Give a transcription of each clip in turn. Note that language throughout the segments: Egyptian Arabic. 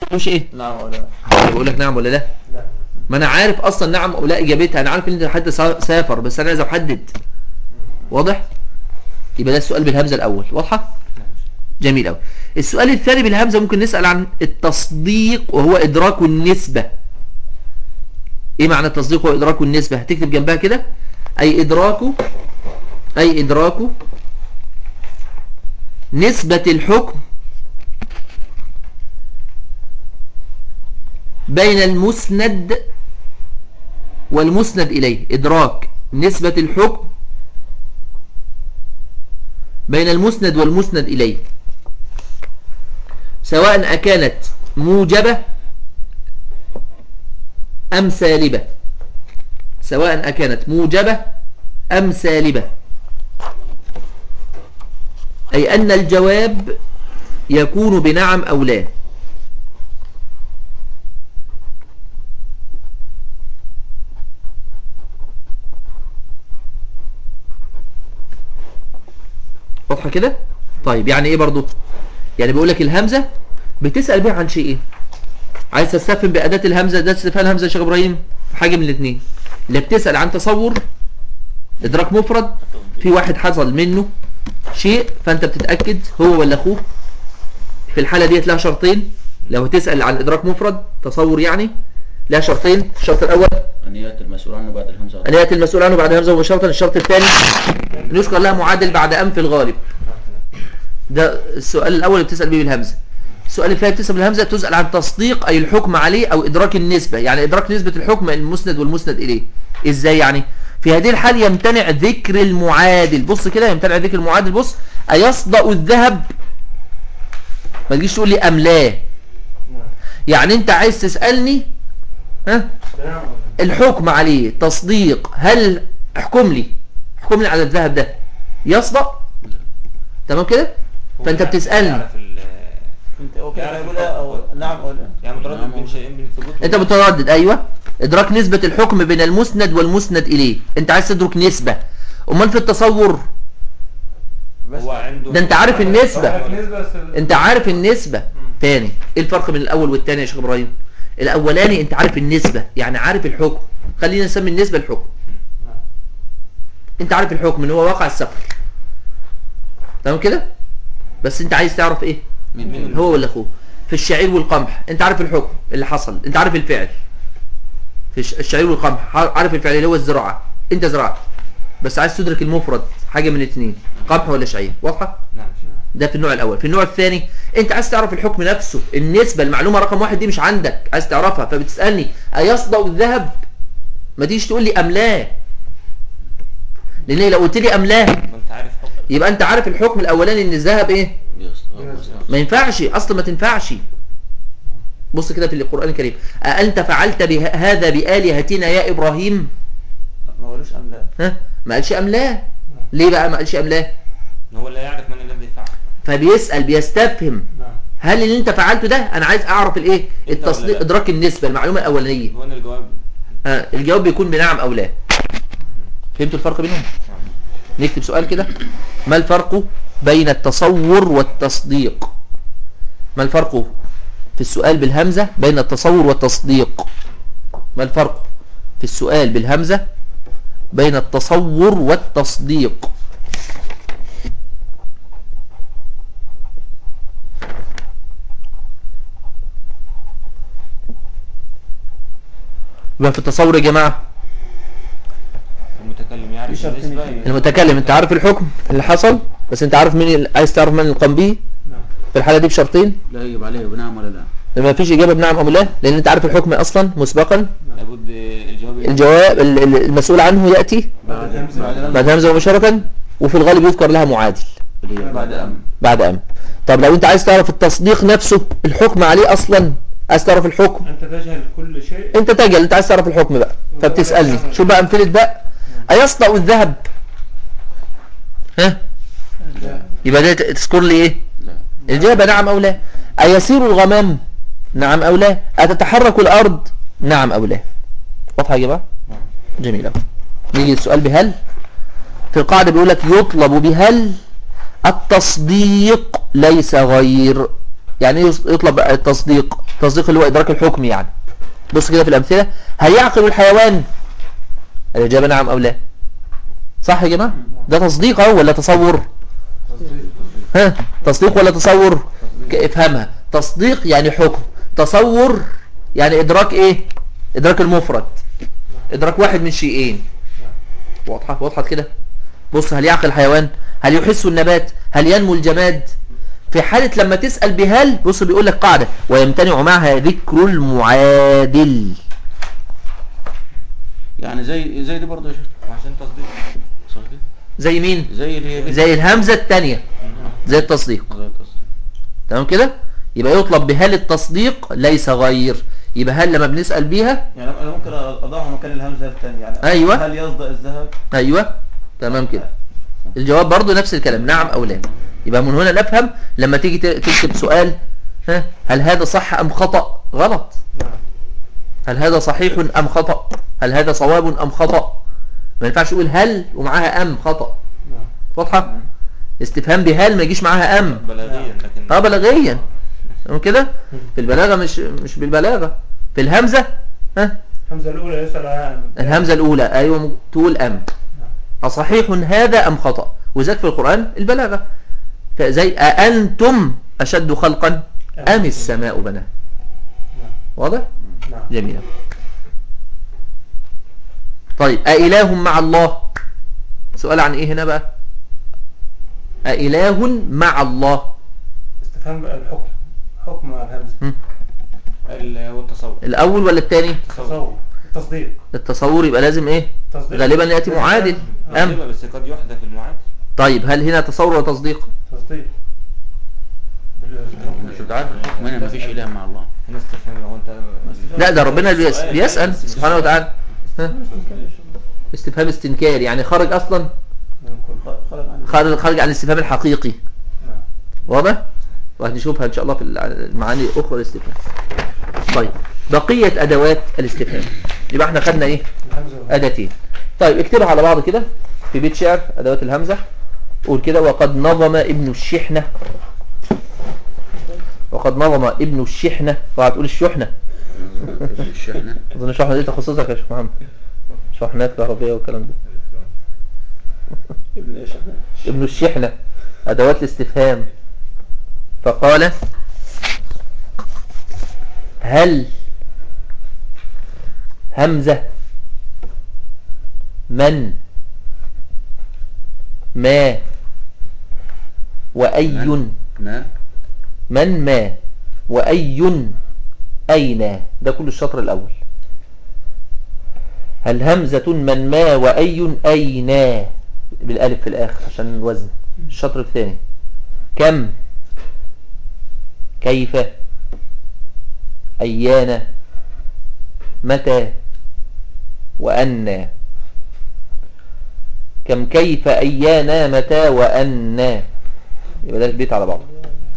مش ايه نعم ولا لا بقول لك نعم ولا لا لا ما انا عارف اصلا نعم او لا اجابتها انا عارف ان انت حد سا- سافر بس انا عايز احدد واضح يبقى ده السؤال بالهمزه الاول واضحه جميل قوي السؤال الثاني بالهمزه ممكن نسال عن التصديق وهو ادراك النسبه ايه معنى التصديق وادراك النسبه هتكتب جنبها كده اي ادراك اي ادراك نسبه الحكم بين المسند والمسند إليه إدراك نسبة الحكم بين المسند والمسند إليه سواء أكانت موجبة أم سالبة سواء أكانت موجبة أم سالبة أي أن الجواب يكون بنعم أو لا واضحه كده طيب يعني ايه برضو يعني بيقول لك الهمزه بتسال بيها عن شيئين عايز تستفهم باداه الهمزه ده استفهام الهمزه يا شيخ ابراهيم حاجه من الاثنين لا بتسال عن تصور ادراك مفرد في واحد حصل منه شيء فانت بتتاكد هو ولا اخوه في الحاله ديت لها شرطين لو تسال عن ادراك مفرد تصور يعني لها شرطين الشرط الاول أن يأتي المسؤول عنه بعد الهمزة أن يأتي المسؤول عنه بعد همزة مباشرة الشرط الثاني أن يذكر لها معادل بعد أم في الغالب ده السؤال الأول اللي بتسأل به بالهمزة السؤال الثاني بتسأل بالهمزة تسأل عن تصديق أي الحكم عليه أو إدراك النسبة يعني إدراك نسبة الحكم المسند والمسند إليه إزاي يعني في هذه الحال يمتنع ذكر المعادل بص كده يمتنع ذكر المعادل بص أيصدأ الذهب ما تجيش تقول لي أم لا نعم يعني أنت عايز تسألني ها نعم ولا لا الحكم عليه تصديق هل احكم لي احكم لي على الذهب ده يصدق تمام كده فانت بتسالني يعرف ال- انت هو كده يقول لا او نعم او لا يعني متردد بين شيئين بين الثبوت انت متردد ايوه ادراك نسبه الحكم بين المسند والمسند اليه انت عايز تدرك نسبه امال في التصور بس هو عنده ده انت عارف النسبة. عارف نسبة بس ال- انت عارف النسبه تاني ايه الفرق بين الاول والتاني يا شيخ ابراهيم الاولاني انت عارف النسبه يعني عارف الحكم خلينا نسمي النسبه الحكم نعم. انت عارف الحكم ان هو واقع السفر تمام كده بس انت عايز تعرف ايه من من هو ولا اخوه في الشعير والقمح انت عارف الحكم اللي حصل انت عارف الفعل في الش- الشعير والقمح عارف الفعل اللي هو الزراعه انت زرعت بس عايز تدرك المفرد حاجه من الاثنين قمح ولا شعير واضحه نعم ده في النوع الاول في النوع الثاني انت عايز تعرف الحكم نفسه النسبه المعلومه رقم واحد دي مش عندك عايز تعرفها فبتسالني ايصدق الذهب ما تيجي تقول لي ام لا لان لو قلت لي ام لا ما انت عارف حكم يبقى انت عارف الحكم الاولاني ان الذهب ايه يصدق يصدق. ما ينفعش اصلا ما تنفعش بص كده في القرآن الكريم أأنت فعلت به- هذا بآلهتنا يا إبراهيم ما قالوش ام لا ها ما قالش أم لا ليه بقى ما قالش أم لا ان هو لا يعرف من الذي فعل فبيسأل بيستفهم نعم هل اللي انت فعلته ده انا عايز اعرف الايه انت ولا التصديق لا؟ ادراك النسبه المعلومه الاولانيه هو ان الجواب ها الجواب بيكون بنعم او لا فهمتوا الفرق بينهم نكتب سؤال كده ما الفرق بين التصور والتصديق ما الفرق في السؤال بالهمزه بين التصور والتصديق ما الفرق في السؤال بالهمزه بين التصور والتصديق يبقى في التصور يا جماعه المتكلم يعرف في شرطين النسبة اتنين. المتكلم انت عارف الحكم اللي حصل بس انت عارف مين ال- عايز تعرف من اللي قام به نعم في الحاله دي بشرطين لا يجب عليه بنعم ولا لا ما فيش اجابه بنعم او لا لان انت عارف الحكم اصلا مسبقا لابد الجواب الجواب ال- ال- المسؤول عنه ياتي بعد الهمزة. بعد بعد همزه مباشره وفي الغالب يذكر لها معادل اللي هي بعد أم بعد ام طب لو انت عايز تعرف التصديق نفسه الحكم عليه اصلا عايز تعرف الحكم انت تجهل كل شيء انت تجل انت عايز تعرف الحكم بقى فبتسالني شوف بقى امثله بقى ايصدق الذهب ها لا. يبقى ده تذكر لي ايه لا الإجابة نعم أو لا أيسير الغمام نعم أو لا أتتحرك الأرض نعم أو لا واضحة يا جماعة جميل أوي نيجي السؤال بهل في القاعدة بيقول لك يطلب بهل التصديق ليس غير يعني ايه يطلب بقى التصديق التصديق اللي هو ادراك الحكم يعني بص كده في الامثله هل يعقل الحيوان الاجابه نعم او لا صح يا جماعه ده تصديق اهو ولا تصور ها تصديق ولا تصور ك- افهمها تصديق يعني حكم تصور يعني ادراك ايه ادراك المفرد ادراك واحد من شيئين واضحه واضحه كده بص هل يعقل الحيوان هل يحس النبات هل ينمو الجماد في حالة لما تسأل بهل بص بيقول لك قاعدة ويمتنع معها ذكر المعادل يعني زي زي دي برضه يا شيخ عشان تصديق صح كده زي مين زي اللي هي زي الهمزة الثانية زي التصديق زي التصديق. تمام كده يبقى يطلب بهل التصديق ليس غير يبقى هل لما بنسأل بيها يعني انا ممكن اضعه مكان الهمزه الثانيه يعني أيوة. هل يصدق الذهب ايوه تمام كده الجواب برضو نفس الكلام نعم او لا يبقى من هنا نفهم لما تيجي ت- تكتب سؤال ها هل هذا صح ام خطأ غلط نعم هل هذا صحيح ام خطأ هل هذا صواب ام خطأ ما ينفعش تقول هل ومعاها ام خطأ نعم واضحه استفهام بهل ما يجيش معاها ام بلاغيا لكن اه بلاغيا تمام كده في البلاغه مش مش بالبلاغه في الهمزه ها الهمزه الاولى يسال عنها الهمزه الاولى ايوه م- تقول ام اصحيح هذا ام خطأ وذاك في القرآن البلاغه فزي أأنتم أشد خلقا أم السماء بناها واضح نعم جميل طيب أإله مع الله سؤال عن إيه هنا بقى أإله مع الله استفهام بقى الحكم حكم الهمزه ال- والتصور الأول ولا الثاني تصور التصديق التصور يبقى لازم إيه تصديق غالبا يأتي معادل أم غالبا بس قد يحدث المعاد طيب هل هنا تصور ولا تصديق تصديق بالحكم. مش متعرف هنا ما فيش اله مع الله هنا استفهام لو انت لا ده ربنا اللي بيس- سؤال. بيسأل سبحانه وتعالى ها؟ استفهام استنكار يعني خرج أصلا ممكن خرج عن خارج خارج عن الاستفهام الحقيقي نعم واضح وهنشوفها ان شاء الله في الع- المعاني الاخرى الاستفهام طيب بقية ادوات الاستفهام يبقى احنا خدنا ايه الهمزه اداتين طيب اكتبها على بعض كده في بيت شعر ادوات الهمزة قول كده وقد نظم ابن الشحنة وقد نظم ابن الشحنة طبعا تقول الشحنة الشحنة اظن الشحنة دي تخصصك يا شيخ محمد شحنات كهربية والكلام ده ابن ايش احنا ابن الشحنة أدوات الاستفهام فقال هل همزة من ما وأي ما من ما وأي أين ده كل الشطر الأول هل همزة من ما وأي أين بالألف في الآخر عشان الوزن الشطر الثاني كم كيف أيان متى وأن كم كيف أيان متى وأن يبقى ده البيت على بعضه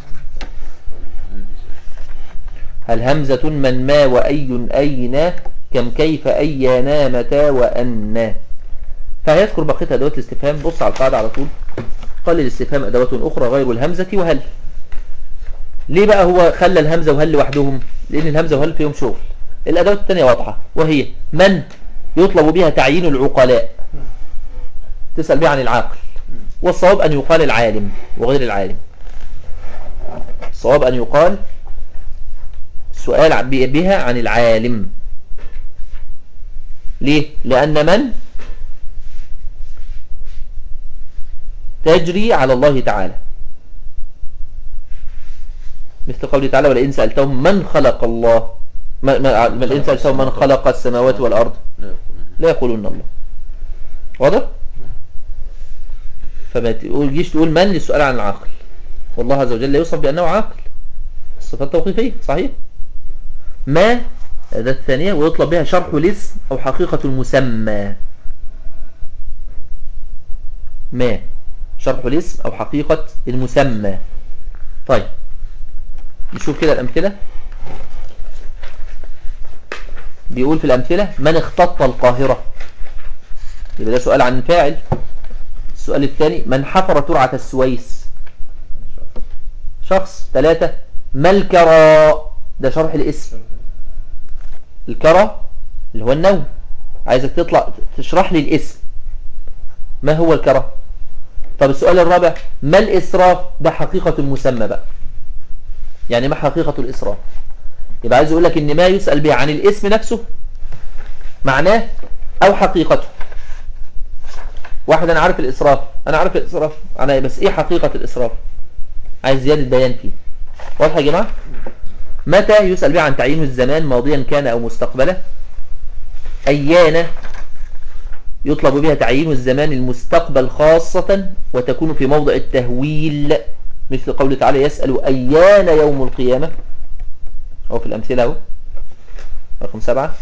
هل همزة من ما وأي أين كم كيف أيانا متى وأن فهيذكر بقية أدوات الاستفهام بص على القاعدة على طول قال الاستفهام أدوات أخرى غير الهمزة وهل ليه بقى هو خلى الهمزة وهل لوحدهم لأن الهمزة وهل فيهم شغل الأدوات الثانية واضحة وهي من يطلب بها تعيين العقلاء تسأل بها عن العاقل والصواب أن يقال العالم وغير العالم الصواب أن يقال السؤال بها عن العالم ليه؟ لأن من تجري على الله تعالى مثل قوله تعالى ولئن سألتهم من خلق الله ما ما لئن سألتهم من خلق السماوات والأرض لا يقولون لا يقولون الله واضح؟ فما تجيش تقول من للسؤال عن العاقل والله عز وجل لا يوصف بأنه عاقل الصفات توقيفية صحيح ما ده الثانية ويطلب بها شرح الاسم أو حقيقة المسمى ما شرح الاسم أو حقيقة المسمى طيب نشوف كده الأمثلة بيقول في الأمثلة من اختط القاهرة يبقى ده سؤال عن فاعل السؤال الثاني من حفر ترعة السويس شخص ثلاثة ما الكرى ده شرح الاسم الكرى اللي هو النوم عايزك تطلع تشرح لي الاسم ما هو الكرى طب السؤال الرابع ما الإسراف ده حقيقة المسمى بقى يعني ما حقيقة الإسراف يبقى عايز أقول لك إن ما يسأل به عن الاسم نفسه معناه أو حقيقته واحد أنا عارف الإسراف أنا عارف الإسراف أنا بس إيه حقيقة الإسراف عايز زيادة بيان فيه واضح يا جماعة متى يسأل به عن تعيين الزمان ماضيا كان أو مستقبلا أيان يطلب بها تعيين الزمان المستقبل خاصة وتكون في موضع التهويل مثل قوله تعالى يسأل أيان يوم القيامة أو في الأمثلة أهو رقم سبعة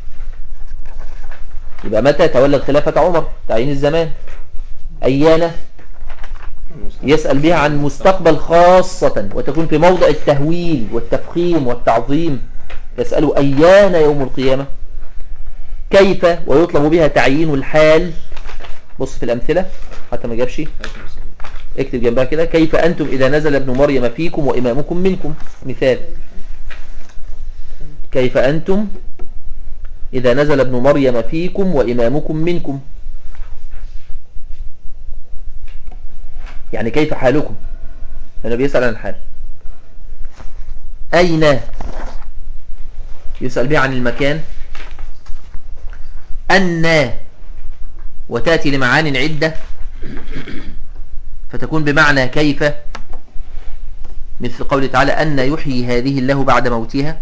يبقى متى تولد خلافة عمر تعيين الزمان أيان يسأل بها عن مستقبل خاصة وتكون في موضع التهويل والتفخيم والتعظيم يسأل أيان يوم القيامة كيف ويطلب بها تعيين الحال بص في الأمثلة حتى ما جابش اكتب جنبها كده كيف أنتم إذا نزل ابن مريم فيكم وإمامكم منكم مثال كيف أنتم إذا نزل ابن مريم فيكم وإمامكم منكم يعني كيف حالكم لأنه بيسأل عن الحال أين يسأل به عن المكان أن وتأتي لمعان عدة فتكون بمعنى كيف مثل قوله تعالى أن يحيي هذه الله بعد موتها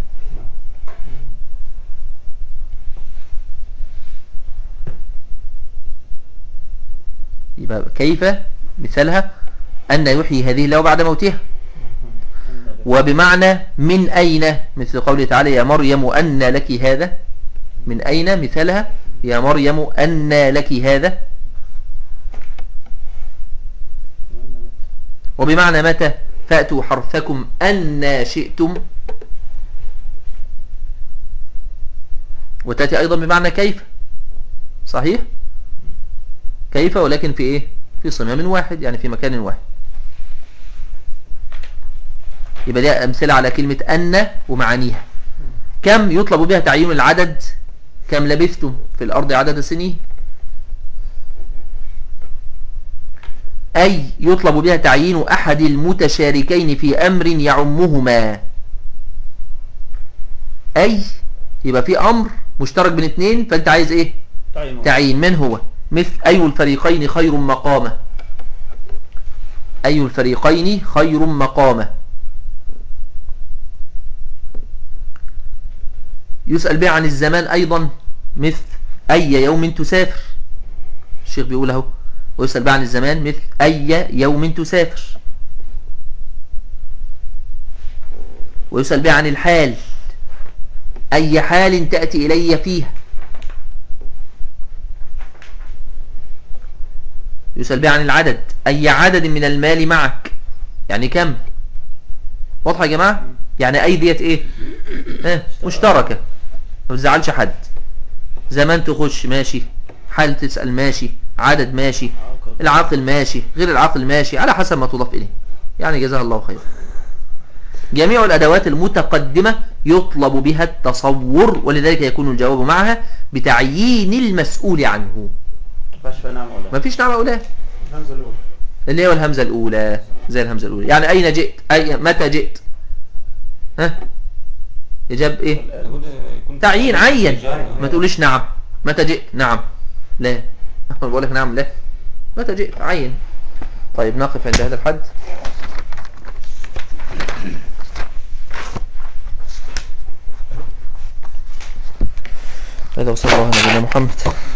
يبقى كيف مثالها أن يحيي هذه الله بعد موتها وبمعنى من أين مثل قوله تعالى يا مريم أن لك هذا من أين مثالها يا مريم أن لك هذا وبمعنى متى فأتوا حرثكم أن شئتم وتأتي أيضا بمعنى كيف صحيح كيف ولكن في إيه في صمام واحد يعني في مكان واحد يبقى دي أمثلة على كلمة أن ومعانيها كم يطلب بها تعيين العدد كم لبثتم في الأرض عدد سنين أي يطلب بها تعيين أحد المتشاركين في أمر يعمهما أي يبقى في أمر مشترك بين اثنين فأنت عايز إيه تعيين تعيين من هو مثل أي الفريقين خير مقامة أي الفريقين خير مقامة يسأل به عن الزمان أيضا مثل أي يوم تسافر الشيخ بيقول اهو ويسأل به عن الزمان مثل أي يوم تسافر ويسأل به عن الحال أي حال تأتي إلي فيها يسأل به عن العدد أي عدد من المال معك يعني كم واضحة يا جماعة يعني أي ديت إيه اه مشتركة ما بتزعلش حد زمان تخش ماشي حال تسأل ماشي عدد ماشي العاقل ماشي غير العاقل ماشي على حسب ما تضاف إليه يعني جزاه الله خير جميع الأدوات المتقدمة يطلب بها التصور ولذلك يكون الجواب معها بتعيين المسؤول عنه ما فيهاش نعم ولا ما فيش نعمة أولى الهمزة الأولى اللي هو الهمزة الأولى زي الهمزة الأولى يعني أين جئت أي متى جئت ها إجاب إيه لابد يكون تعيين عين إجابة. ما تقوليش نعم متى جئت نعم لا أنا بقول لك نعم لا متى جئت عين طيب نقف عند هذا الحد هذا وصلى الله على نبينا محمد